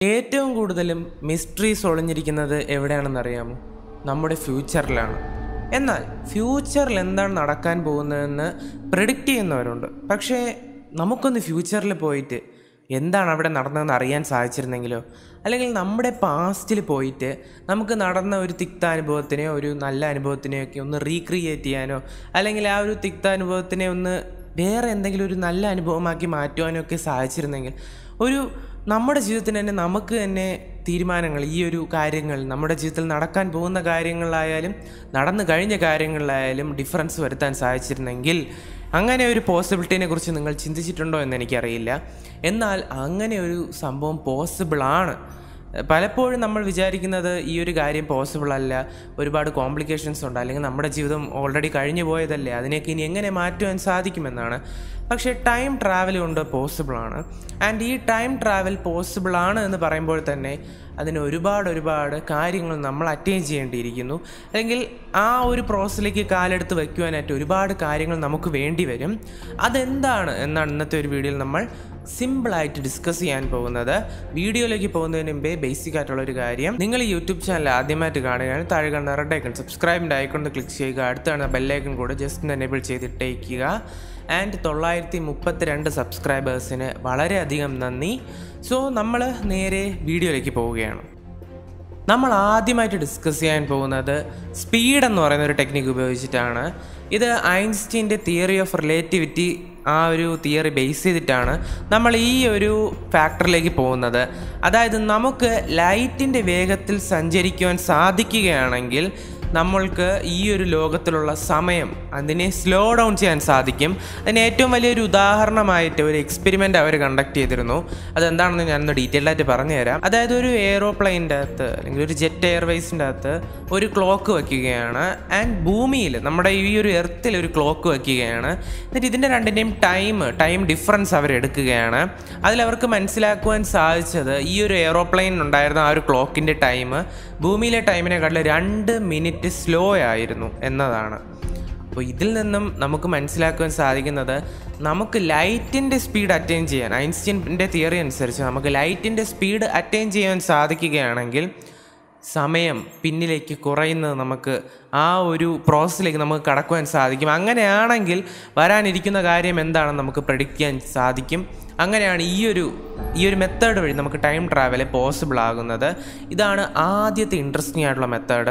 ഏറ്റവും കൂടുതലും മിസ്റ്ററീസ് ഒളിഞ്ഞിരിക്കുന്നത് എവിടെയാണെന്നറിയാമോ നമ്മുടെ ഫ്യൂച്ചറിലാണ് എന്നാൽ ഫ്യൂച്ചറിൽ എന്താണ് നടക്കാൻ പോകുന്നതെന്ന് പ്രിഡിക്റ്റ് ചെയ്യുന്നവരുണ്ട് പക്ഷേ നമുക്കൊന്ന് ഫ്യൂച്ചറിൽ പോയിട്ട് എന്താണ് അവിടെ നടന്നതെന്ന് അറിയാൻ സാധിച്ചിരുന്നെങ്കിലോ അല്ലെങ്കിൽ നമ്മുടെ പാസ്റ്റിൽ പോയിട്ട് നമുക്ക് നടന്ന ഒരു തിക്താനുഭവത്തിനെയോ ഒരു നല്ല അനുഭവത്തിനെയോ ഒക്കെ ഒന്ന് റീക്രിയേറ്റ് ചെയ്യാനോ അല്ലെങ്കിൽ ആ ഒരു തിക്താനുഭവത്തിനെ ഒന്ന് വേറെ എന്തെങ്കിലും ഒരു നല്ല അനുഭവമാക്കി മാറ്റുവാനോ ഒക്കെ സാധിച്ചിരുന്നെങ്കിൽ ഒരു നമ്മുടെ ജീവിതത്തിന് തന്നെ നമുക്ക് തന്നെ തീരുമാനങ്ങൾ ഈ ഒരു കാര്യങ്ങൾ നമ്മുടെ ജീവിതത്തിൽ നടക്കാൻ പോകുന്ന കാര്യങ്ങളിലായാലും നടന്നു കഴിഞ്ഞ കാര്യങ്ങളിലായാലും ഡിഫറൻസ് വരുത്താൻ സാധിച്ചിരുന്നെങ്കിൽ അങ്ങനെ ഒരു പോസിബിലിറ്റിനെ കുറിച്ച് നിങ്ങൾ ചിന്തിച്ചിട്ടുണ്ടോ എന്ന് എനിക്കറിയില്ല എന്നാൽ അങ്ങനെ ഒരു സംഭവം പോസിബിളാണ് പലപ്പോഴും നമ്മൾ വിചാരിക്കുന്നത് ഈ ഒരു കാര്യം പോസിബിൾ അല്ല ഒരുപാട് കോംപ്ലിക്കേഷൻസ് ഉണ്ട് അല്ലെങ്കിൽ നമ്മുടെ ജീവിതം ഓൾറെഡി കഴിഞ്ഞു പോയതല്ലേ അതിനെയൊക്കെ ഇനി എങ്ങനെ മാറ്റുവാൻ സാധിക്കുമെന്നാണ് പക്ഷേ ടൈം ട്രാവൽ കൊണ്ട് പോസിബിളാണ് ആൻഡ് ഈ ടൈം ട്രാവൽ പോസിബിളാണ് എന്ന് പറയുമ്പോൾ തന്നെ അതിന് ഒരുപാട് ഒരുപാട് കാര്യങ്ങൾ നമ്മൾ അറ്റൈൻ ചെയ്യേണ്ടിയിരിക്കുന്നു അല്ലെങ്കിൽ ആ ഒരു പ്രോസസ്സിലേക്ക് കാലെടുത്ത് വയ്ക്കുവാനായിട്ട് ഒരുപാട് കാര്യങ്ങൾ നമുക്ക് വേണ്ടി വരും അതെന്താണ് എന്നാണ് ഇന്നത്തെ ഒരു വീഡിയോയിൽ നമ്മൾ സിമ്പിളായിട്ട് ഡിസ്കസ് ചെയ്യാൻ പോകുന്നത് വീഡിയോയിലേക്ക് പോകുന്നതിന് മുമ്പേ ബേസിക് ആയിട്ടുള്ള ഒരു കാര്യം നിങ്ങൾ ഈ യൂട്യൂബ് ചാനൽ ആദ്യമായിട്ട് കാണുകയാണ് താഴെ കാണുന്ന റെഡ് ഐക്കൺ സബ്സ്ക്രൈബിൻ്റെ ഐക്കൺ ക്ലിക്ക് ചെയ്യുക അടുത്താണ് ബെല്ലൈക്കൺ കൂടെ ജസ്റ്റ് എനേബിൾ ചെയ്തിട്ടേക്കുക ആൻഡ് തൊള്ളായിരത്തി മുപ്പത്തിരണ്ട് സബ്സ്ക്രൈബേഴ്സിന് വളരെയധികം നന്ദി സോ നമ്മൾ നേരെ വീഡിയോയിലേക്ക് പോവുകയാണ് നമ്മൾ ആദ്യമായിട്ട് ഡിസ്കസ് ചെയ്യാൻ പോകുന്നത് സ്പീഡ് എന്ന് പറയുന്ന ഒരു ടെക്നിക്ക് ഉപയോഗിച്ചിട്ടാണ് ഇത് ഐൻസ്റ്റീൻ്റെ തിയറി ഓഫ് റിലേറ്റിവിറ്റി ആ ഒരു തിയറി ബേസ് ചെയ്തിട്ടാണ് നമ്മൾ ഈ ഒരു ഫാക്ടറിലേക്ക് പോകുന്നത് അതായത് നമുക്ക് ലൈറ്റിൻ്റെ വേഗത്തിൽ സഞ്ചരിക്കുവാൻ സാധിക്കുകയാണെങ്കിൽ നമ്മൾക്ക് ഈ ഒരു ലോകത്തിലുള്ള സമയം അതിനെ സ്ലോ ഡൗൺ ചെയ്യാൻ സാധിക്കും അതിന് ഏറ്റവും വലിയൊരു ഉദാഹരണമായിട്ട് ഒരു എക്സ്പെരിമെൻ്റ് അവർ കണ്ടക്ട് ചെയ്തിരുന്നു അതെന്താണെന്ന് ഞാനൊന്ന് ഡീറ്റെയിൽ ആയിട്ട് പറഞ്ഞുതരാം അതായത് ഒരു എയറോപ്ലെയിൻ്റെ അകത്ത് അല്ലെങ്കിൽ ഒരു ജെറ്റ് എയർവേസിൻ്റെ അകത്ത് ഒരു ക്ലോക്ക് വയ്ക്കുകയാണ് ആൻഡ് ഭൂമിയിൽ നമ്മുടെ ഈ ഒരു എർത്തിൽ ഒരു ക്ലോക്ക് വയ്ക്കുകയാണ് എന്നിട്ട് ഇതിൻ്റെ രണ്ടിൻ്റെയും ടൈം ടൈം ഡിഫറൻസ് അവർ എടുക്കുകയാണ് അതിലവർക്ക് മനസ്സിലാക്കുവാൻ സാധിച്ചത് ഈ ഒരു എയറോപ്ലെയിൻ ഉണ്ടായിരുന്ന ആ ഒരു ക്ലോക്കിൻ്റെ ടൈം ഭൂമിയിലെ ടൈമിനെക്കാട്ടിൽ രണ്ട് മിനിറ്റ് സ്ലോ ആയിരുന്നു എന്നതാണ് അപ്പോൾ ഇതിൽ നിന്നും നമുക്ക് മനസ്സിലാക്കുവാൻ സാധിക്കുന്നത് നമുക്ക് ലൈറ്റിൻ്റെ സ്പീഡ് അറ്റൈൻ ചെയ്യാൻ ഐൻസ്റ്റീൻ്റെ തിയറി അനുസരിച്ച് നമുക്ക് ലൈറ്റിൻ്റെ സ്പീഡ് അറ്റൈൻ ചെയ്യാൻ സാധിക്കുകയാണെങ്കിൽ സമയം പിന്നിലേക്ക് കുറയുന്നത് നമുക്ക് ആ ഒരു പ്രോസസ്സിലേക്ക് നമുക്ക് കടക്കുവാൻ സാധിക്കും അങ്ങനെയാണെങ്കിൽ വരാനിരിക്കുന്ന കാര്യം എന്താണെന്ന് നമുക്ക് പ്രഡിക്റ്റ് ചെയ്യാൻ സാധിക്കും അങ്ങനെയാണ് ഈ ഒരു ഈ ഒരു മെത്തേഡ് വഴി നമുക്ക് ടൈം ട്രാവൽ പോസിബിൾ ആകുന്നത് ഇതാണ് ആദ്യത്തെ ഇൻട്രസ്റ്റിംഗ് ആയിട്ടുള്ള മെത്തേഡ്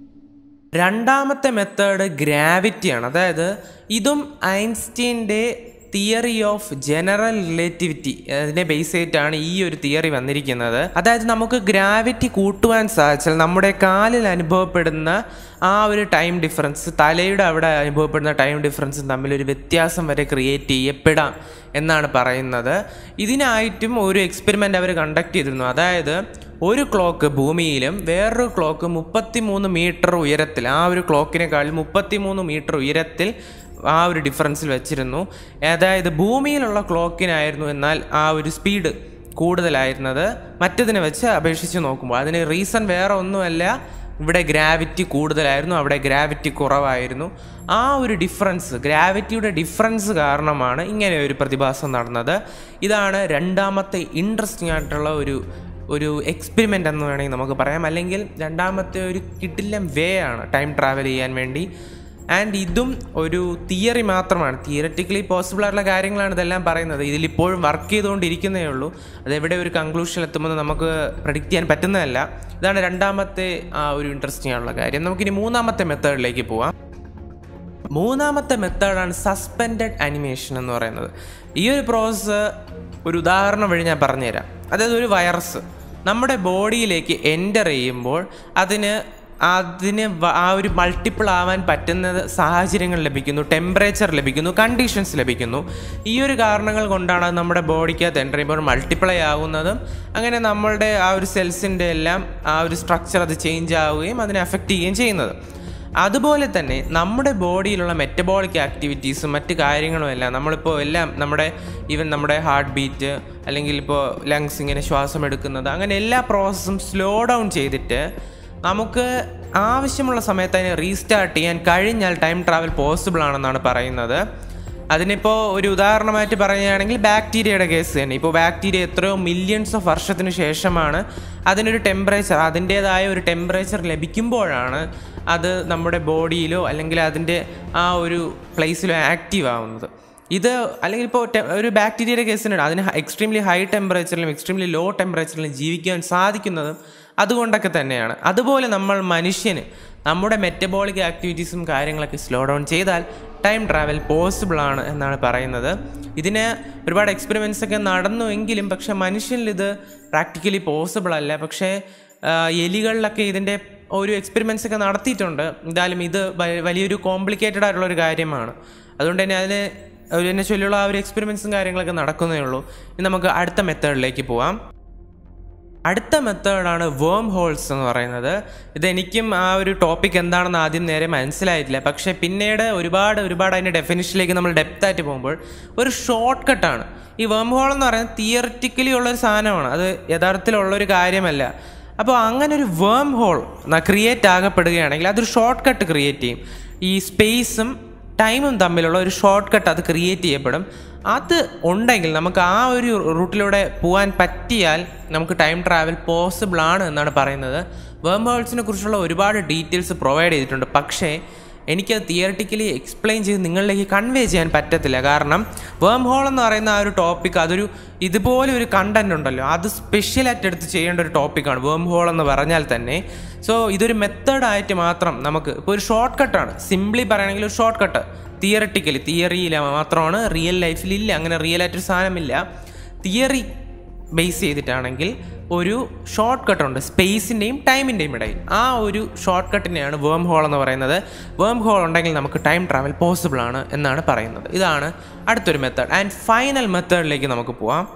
രണ്ടാമത്തെ മെത്തേഡ് ഗ്രാവിറ്റിയാണ് അതായത് ഇതും ഐൻസ്റ്റീൻ്റെ തിയറി ഓഫ് ജനറൽ റിലേറ്റിവിറ്റി അതിനെ ബേസ് ചെയ്തിട്ടാണ് ഈ ഒരു തിയറി വന്നിരിക്കുന്നത് അതായത് നമുക്ക് ഗ്രാവിറ്റി കൂട്ടുവാൻ സാധിച്ചാൽ നമ്മുടെ കാലിൽ അനുഭവപ്പെടുന്ന ആ ഒരു ടൈം ഡിഫറൻസ് തലയുടെ അവിടെ അനുഭവപ്പെടുന്ന ടൈം ഡിഫറൻസും തമ്മിൽ ഒരു വ്യത്യാസം വരെ ക്രിയേറ്റ് ചെയ്യപ്പെടാം എന്നാണ് പറയുന്നത് ഇതിനായിട്ടും ഒരു എക്സ്പെരിമെൻ്റ് അവർ കണ്ടക്ട് ചെയ്തിരുന്നു അതായത് ഒരു ക്ലോക്ക് ഭൂമിയിലും വേറൊരു ക്ലോക്ക് മുപ്പത്തി മൂന്ന് മീറ്റർ ഉയരത്തിൽ ആ ഒരു ക്ലോക്കിനേക്കാൾ മുപ്പത്തി മൂന്ന് മീറ്റർ ഉയരത്തിൽ ആ ഒരു ഡിഫറൻസിൽ വെച്ചിരുന്നു അതായത് ഭൂമിയിലുള്ള ക്ലോക്കിനായിരുന്നു എന്നാൽ ആ ഒരു സ്പീഡ് കൂടുതലായിരുന്നത് മറ്റതിനെ വെച്ച് അപേക്ഷിച്ച് നോക്കുമ്പോൾ അതിന് റീസൺ വേറെ ഒന്നുമല്ല ഇവിടെ ഗ്രാവിറ്റി കൂടുതലായിരുന്നു അവിടെ ഗ്രാവിറ്റി കുറവായിരുന്നു ആ ഒരു ഡിഫറൻസ് ഗ്രാവിറ്റിയുടെ ഡിഫറൻസ് കാരണമാണ് ഇങ്ങനെ ഒരു പ്രതിഭാസം നടന്നത് ഇതാണ് രണ്ടാമത്തെ ഇൻട്രസ്റ്റിംഗ് ആയിട്ടുള്ള ഒരു ഒരു എക്സ്പെരിമെൻ്റ് എന്ന് വേണമെങ്കിൽ നമുക്ക് പറയാം അല്ലെങ്കിൽ രണ്ടാമത്തെ ഒരു കിട്ടില്ല വേ ആണ് ടൈം ട്രാവൽ ചെയ്യാൻ വേണ്ടി ആൻഡ് ഇതും ഒരു തിയറി മാത്രമാണ് തിയററ്റിക്കലി പോസിബിൾ ആയിട്ടുള്ള കാര്യങ്ങളാണ് ഇതെല്ലാം പറയുന്നത് ഇതിലിപ്പോഴും വർക്ക് ചെയ്തുകൊണ്ടിരിക്കുന്നേ ഉള്ളൂ അതെവിടെ ഒരു കൺക്ലൂഷനിൽ എത്തുമെന്ന് നമുക്ക് പ്രഡിക്റ്റ് ചെയ്യാൻ പറ്റുന്നതല്ല ഇതാണ് രണ്ടാമത്തെ ആ ഒരു ഇൻട്രസ്റ്റിംഗ് ആയിട്ടുള്ള കാര്യം നമുക്കിനി മൂന്നാമത്തെ മെത്തേഡിലേക്ക് പോവാം മൂന്നാമത്തെ മെത്തേഡാണ് സസ്പെൻഡഡ് അനിമേഷൻ എന്ന് പറയുന്നത് ഈ ഒരു പ്രോസസ്സ് ഒരു ഉദാഹരണം വഴി ഞാൻ പറഞ്ഞുതരാം അതായത് ഒരു വൈറസ് നമ്മുടെ ബോഡിയിലേക്ക് എൻ്റർ ചെയ്യുമ്പോൾ അതിന് അതിന് ആ ഒരു മൾട്ടിപ്പിൾ ആവാൻ പറ്റുന്ന സാഹചര്യങ്ങൾ ലഭിക്കുന്നു ടെമ്പറേച്ചർ ലഭിക്കുന്നു കണ്ടീഷൻസ് ലഭിക്കുന്നു ഈ ഒരു കാരണങ്ങൾ കൊണ്ടാണ് അത് നമ്മുടെ ബോഡിക്കകത്ത് എൻ്റർ ചെയ്യുമ്പോൾ മൾട്ടിപ്ലൈ ആകുന്നതും അങ്ങനെ നമ്മളുടെ ആ ഒരു സെൽസിൻ്റെ എല്ലാം ആ ഒരു സ്ട്രക്ചർ അത് ചേഞ്ച് ആവുകയും അതിനെ അഫക്റ്റ് ചെയ്യുകയും ചെയ്യുന്നത് അതുപോലെ തന്നെ നമ്മുടെ ബോഡിയിലുള്ള മെറ്റബോളിക് ആക്ടിവിറ്റീസും മറ്റ് കാര്യങ്ങളും എല്ലാം നമ്മളിപ്പോൾ എല്ലാം നമ്മുടെ ഈവൻ നമ്മുടെ ഹാർട്ട് ബീറ്റ് അല്ലെങ്കിൽ ഇപ്പോൾ ലങ്സ് ഇങ്ങനെ ശ്വാസം എടുക്കുന്നത് അങ്ങനെ എല്ലാ പ്രോസസ്സും സ്ലോ ഡൗൺ ചെയ്തിട്ട് നമുക്ക് ആവശ്യമുള്ള സമയത്ത് അതിനെ റീസ്റ്റാർട്ട് ചെയ്യാൻ കഴിഞ്ഞാൽ ടൈം ട്രാവൽ പോസിബിൾ ആണെന്നാണ് പറയുന്നത് അതിനിപ്പോൾ ഒരു ഉദാഹരണമായിട്ട് പറയുകയാണെങ്കിൽ ബാക്ടീരിയയുടെ കേസ് തന്നെ ഇപ്പോൾ ബാക്ടീരിയ എത്രയോ മില്യൺസ് ഓഫ് വർഷത്തിന് ശേഷമാണ് അതിനൊരു ടെമ്പറേച്ചർ അതിൻ്റേതായ ഒരു ടെമ്പറേച്ചർ ലഭിക്കുമ്പോഴാണ് അത് നമ്മുടെ ബോഡിയിലോ അല്ലെങ്കിൽ അതിൻ്റെ ആ ഒരു പ്ലേസിലോ ആക്റ്റീവ് ആവുന്നത് ഇത് അല്ലെങ്കിൽ ഇപ്പോൾ ടെ- ഒരു ബാക്ടീരിയയുടെ കേസിനുണ്ട് അതിന് എക്സ്ട്രീംലി ഹൈ ടെമ്പറേച്ചറിലും എക്സ്ട്രീംലി ലോ ടെമ്പറേച്ചറിലും ജീവിക്കാൻ സാധിക്കുന്നതും അതുകൊണ്ടൊക്കെ തന്നെയാണ് അതുപോലെ നമ്മൾ മനുഷ്യന് നമ്മുടെ മെറ്റബോളിക് ആക്ടിവിറ്റീസും കാര്യങ്ങളൊക്കെ സ്ലോ ഡൗൺ ചെയ്താൽ ടൈം ട്രാവൽ പോസിബിൾ ആണ് എന്നാണ് പറയുന്നത് ഇതിന് ഒരുപാട് എക്സ്പെരിമെൻറ്റ്സ് ഒക്കെ നടന്നുവെങ്കിലും പക്ഷെ മനുഷ്യനിൽ ഇത് പ്രാക്ടിക്കലി പോസിബിൾ അല്ല പക്ഷേ ആ, എലികളിലൊക്കെ ഇതിൻ്റെ ഒരു എക്സ്പെരിമെൻറ്റ്സ് ഒക്കെ നടത്തിയിട്ടുണ്ട് എന്തായാലും ഇത് വ- വലിയൊരു കോംപ്ലിക്കേറ്റഡ് ആയിട്ടുള്ള ഒരു കാര്യമാണ് അതുകൊണ്ട് തന്നെ അതിന് അതിനെ ചൊല്ലിയുള്ള ആ ഒരു എക്സ്പെരിമെൻറ്റ്സും കാര്യങ്ങളൊക്കെ നടക്കുന്നേ ഉള്ളൂ ഇനി നമുക്ക് അടുത്ത മെത്തേഡിലേക്ക് പോവാം അടുത്ത മെത്തേഡാണ് വേം ഹോൾസ് എന്ന് പറയുന്നത് ഇതെനിക്കും ആ ഒരു ടോപ്പിക് എന്താണെന്ന് ആദ്യം നേരെ മനസ്സിലായിട്ടില്ല പക്ഷേ പിന്നീട് ഒരുപാട് ഒരുപാട് അതിൻ്റെ ഡെഫിനിഷനിലേക്ക് നമ്മൾ ഡെപ്ത് ആയിട്ട് പോകുമ്പോൾ ഒരു ഷോർട്ട് കട്ടാണ് ഈ വേം ഹോൾ എന്ന് പറയുന്നത് തിയറിറ്റിക്കലി ഉള്ളൊരു സാധനമാണ് അത് യഥാർത്ഥത്തിലുള്ളൊരു കാര്യമല്ല അപ്പോൾ അങ്ങനെ ഒരു വേം ഹോൾ ക്രിയേറ്റ് ആകപ്പെടുകയാണെങ്കിൽ അതൊരു ഷോർട്ട് കട്ട് ക്രിയേറ്റ് ചെയ്യും ഈ സ്പേസും ടൈമും തമ്മിലുള്ള ഒരു ഷോർട്ട് കട്ട് അത് ക്രിയേറ്റ് ചെയ്യപ്പെടും അത് ഉണ്ടെങ്കിൽ നമുക്ക് ആ ഒരു റൂട്ടിലൂടെ പോകാൻ പറ്റിയാൽ നമുക്ക് ടൈം ട്രാവൽ പോസിബിൾ ആണ് എന്നാണ് പറയുന്നത് വേം ഹോൾസിനെ കുറിച്ചുള്ള ഒരുപാട് ഡീറ്റെയിൽസ് പ്രൊവൈഡ് ചെയ്തിട്ടുണ്ട് പക്ഷേ എനിക്കത് തിയറിറ്റിക്കലി എക്സ്പ്ലെയിൻ ചെയ്ത് നിങ്ങളിലേക്ക് കൺവേ ചെയ്യാൻ പറ്റത്തില്ല കാരണം വേം ഹോൾ എന്ന് പറയുന്ന ആ ഒരു ടോപ്പിക് അതൊരു ഇതുപോലെ ഒരു കണ്ടന്റ് ഉണ്ടല്ലോ അത് സ്പെഷ്യലായിട്ട് എടുത്ത് ചെയ്യേണ്ട ഒരു ടോപ്പിക്കാണ് വേം ഹോൾ എന്ന് പറഞ്ഞാൽ തന്നെ സോ ഇതൊരു മെത്തേഡായിട്ട് മാത്രം നമുക്ക് ഇപ്പോൾ ഒരു ഷോർട്ട് കട്ടാണ് സിംപ്ലി പറയുകയാണെങ്കിൽ ഒരു ഷോർട്ട് കട്ട് തിയറിറ്റിക്കലി തിയറിയിൽ മാത്രമാണ് റിയൽ ലൈഫിൽ ഇല്ല അങ്ങനെ റിയൽ ആയിട്ടൊരു സാധനമില്ല തിയറി ബേസ് ചെയ്തിട്ടാണെങ്കിൽ ഒരു ഷോർട്ട് കട്ട് ഉണ്ട് സ്പേസിൻ്റെയും ടൈമിൻ്റെയും ഇടയിൽ ആ ഒരു ഷോർട്ട് കട്ടിനെയാണ് വേം ഹോൾ എന്ന് പറയുന്നത് വേം ഹോൾ ഉണ്ടെങ്കിൽ നമുക്ക് ടൈം ട്രാവൽ പോസിബിൾ ആണ് എന്നാണ് പറയുന്നത് ഇതാണ് അടുത്തൊരു മെത്തേഡ് ആൻഡ് ഫൈനൽ മെത്തേഡിലേക്ക് നമുക്ക് പോവാം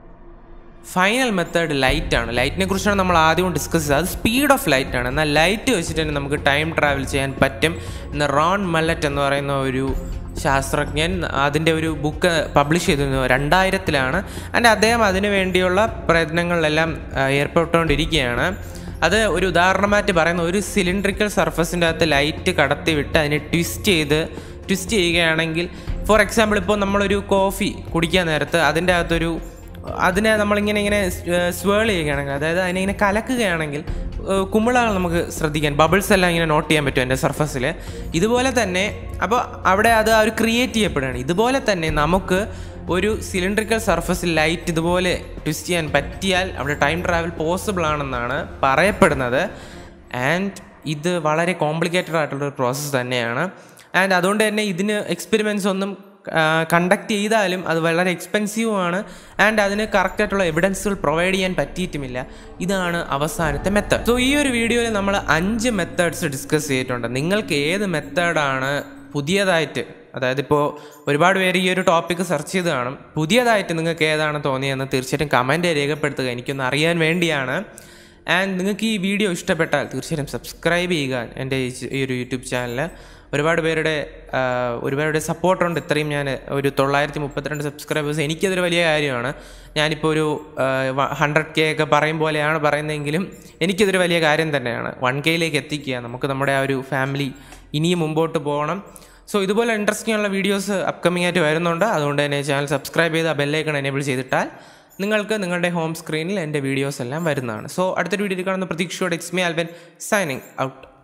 ഫൈനൽ മെത്തേഡ് ലൈറ്റ് ആണ് ലൈറ്റിനെ കുറിച്ചാണ് നമ്മൾ ആദ്യം ഡിസ്കസ് ചെയ്തത് അത് സ്പീഡ് ഓഫ് ലൈറ്റ് ആണ് എന്നാൽ ലൈറ്റ് വെച്ചിട്ട് തന്നെ നമുക്ക് ടൈം ട്രാവൽ ചെയ്യാൻ പറ്റും എന്ന് റോൺ മല്ലറ്റ് എന്ന് പറയുന്ന ഒരു ശാസ്ത്രജ്ഞൻ അതിൻ്റെ ഒരു ബുക്ക് പബ്ലിഷ് ചെയ്തിരുന്നു രണ്ടായിരത്തിലാണ് ആൻഡ് അദ്ദേഹം അതിനു വേണ്ടിയുള്ള പ്രയത്നങ്ങളിലെല്ലാം ആ, ഏർപ്പെട്ടുകൊണ്ടിരിക്കുകയാണ് അത് ഒരു ഉദാഹരണമായിട്ട് പറയുന്ന ഒരു സിലിണ്ട്രിക്കൽ സർഫസിൻ്റെ അകത്ത് ലൈറ്റ് കടത്തി വിട്ട് അതിനെ ട്വിസ്റ്റ് ചെയ്ത് ട്വിസ്റ്റ് ചെയ്യുകയാണെങ്കിൽ ഫോർ എക്സാമ്പിൾ ഇപ്പോൾ നമ്മളൊരു കോഫി കുടിക്കാൻ നേരത്ത് അതിൻ്റെ അകത്തൊരു അതിനെ നമ്മളിങ്ങനെ ഇങ്ങനെ സ്വേൾ ചെയ്യുകയാണെങ്കിൽ അതായത് അതിനെ ഇങ്ങനെ കലക്കുകയാണെങ്കിൽ ഏഹ് കുമിളകൾ നമുക്ക് ശ്രദ്ധിക്കാൻ ബബിൾസ് എല്ലാം ഇങ്ങനെ നോട്ട് ചെയ്യാൻ പറ്റും എൻ്റെ സർഫസിൽ ഇതുപോലെ തന്നെ അപ്പോൾ അവിടെ അത് ആ ഒരു ക്രിയേറ്റ് ചെയ്യപ്പെടുകയാണ് ഇതുപോലെ തന്നെ നമുക്ക് ഒരു സിലിണ്ട്രിക്കൽ സർഫസിൽ ലൈറ്റ് ഇതുപോലെ ട്വിസ്റ്റ് ചെയ്യാൻ പറ്റിയാൽ അവിടെ ടൈം ട്രാവൽ പോസിബിൾ ആണെന്നാണ് പറയപ്പെടുന്നത് ആൻഡ് ഇത് വളരെ കോംപ്ലിക്കേറ്റഡ് ആയിട്ടുള്ള ഒരു പ്രോസസ്സ് തന്നെയാണ് ആൻഡ് അതുകൊണ്ട് തന്നെ ഇതിന് എക്സ്പെരിമെൻറ്റ്സ് ഒന്നും കണ്ടക്ട് ചെയ്താലും അത് വളരെ എക്സ്പെൻസീവുമാണ് ആൻഡ് അതിന് കറക്റ്റായിട്ടുള്ള എവിഡൻസുകൾ പ്രൊവൈഡ് ചെയ്യാൻ പറ്റിയിട്ടുമില്ല ഇതാണ് അവസാനത്തെ മെത്തേഡ് സോ ഈ ഒരു വീഡിയോയിൽ നമ്മൾ അഞ്ച് മെത്തേഡ്സ് ഡിസ്കസ് ചെയ്തിട്ടുണ്ട് നിങ്ങൾക്ക് ഏത് മെത്തേഡാണ് പുതിയതായിട്ട് അതായത് ഇപ്പോൾ ഒരുപാട് പേര് ഈ ഒരു ടോപ്പിക്ക് സെർച്ച് ചെയ്ത് കാണും പുതിയതായിട്ട് നിങ്ങൾക്ക് ഏതാണ് തോന്നിയതെന്ന് തീർച്ചയായിട്ടും കമൻറ്റ് രേഖപ്പെടുത്തുക എനിക്കൊന്ന് അറിയാൻ വേണ്ടിയാണ് ആൻഡ് നിങ്ങൾക്ക് ഈ വീഡിയോ ഇഷ്ടപ്പെട്ടാൽ തീർച്ചയായും സബ്സ്ക്രൈബ് ചെയ്യുക എൻ്റെ ഈ ച- ഈ ഒരു യൂട്യൂബ് ചാനൽ ഒരുപാട് പേരുടെ ആ, ഒരുപാട് സപ്പോർട്ടുണ്ട് ഇത്രയും ഞാൻ ഒരു തൊള്ളായിരത്തി മുപ്പത്തിരണ്ട് സബ്സ്ക്രൈബേഴ്സ് എനിക്കതൊരു വലിയ കാര്യമാണ് ഞാനിപ്പോൾ ഒരു ഹൺഡ്രഡ് കെ ഒക്കെ പറയും പോലെയാണ് പറയുന്നതെങ്കിലും എനിക്കതൊരു വലിയ കാര്യം തന്നെയാണ് വൺ കെയിലേക്ക് എത്തിക്കുക നമുക്ക് നമ്മുടെ ആ ഒരു ഫാമിലി ഇനിയും മുമ്പോട്ട് പോകണം സോ ഇതുപോലെ ഇൻട്രസ്റ്റിംഗ് ഉള്ള വീഡിയോസ് അപ്കമിംഗ് ആയിട്ട് വരുന്നുണ്ട് അതുകൊണ്ട് തന്നെ ചാനൽ സബ്സ്ക്രൈബ് ചെയ്ത് ആ ബെല്ലൈക്കൺ എനേബിൾ ചെയ്തിട്ടാൽ നിങ്ങൾക്ക് നിങ്ങളുടെ ഹോം സ്ക്രീനിൽ എൻ്റെ വീഡിയോസ് എല്ലാം വരുന്നതാണ് സോ അടുത്തൊരു വീഡിയോയിൽ കാണുന്ന പ്രതീക്ഷയോടെ it's me Alban signing out